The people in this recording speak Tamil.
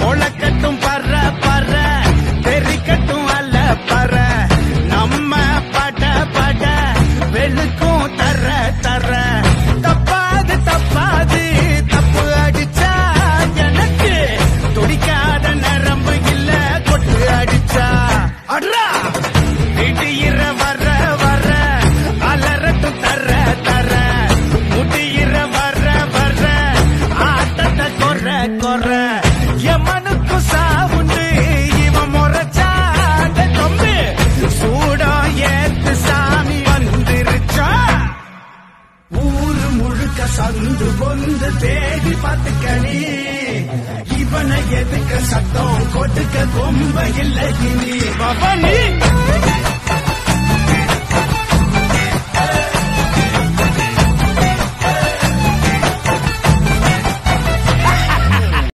முளைக்கட்டும் பற பற தெரிக்கட்டும் அல்ல பற நம்ம பட பட வெளுக்கும் தர தர தப்பாது தப்பாது தப்பு அடிச்சா எனக்கு துடிக்காத நரம்பு இல்ல கொட்டு அடிச்சா அட்ரா திடீர வர வர அலரட்டும் தர தர முடியிற வர வர ஆட்டத்தை கொற கொற எமனுக்கு சாவுண்டு இவன் முறைச்சாத கம்பு சூடம் ஏத்து சாமி வந்துருச்சா ஊரு முழுக்க சந்து பொந்து தேடி பார்த்துக்கணி இவனை எதுக்க சத்தம் கொடுக்க கொம்ப இல்லை இனி பவனி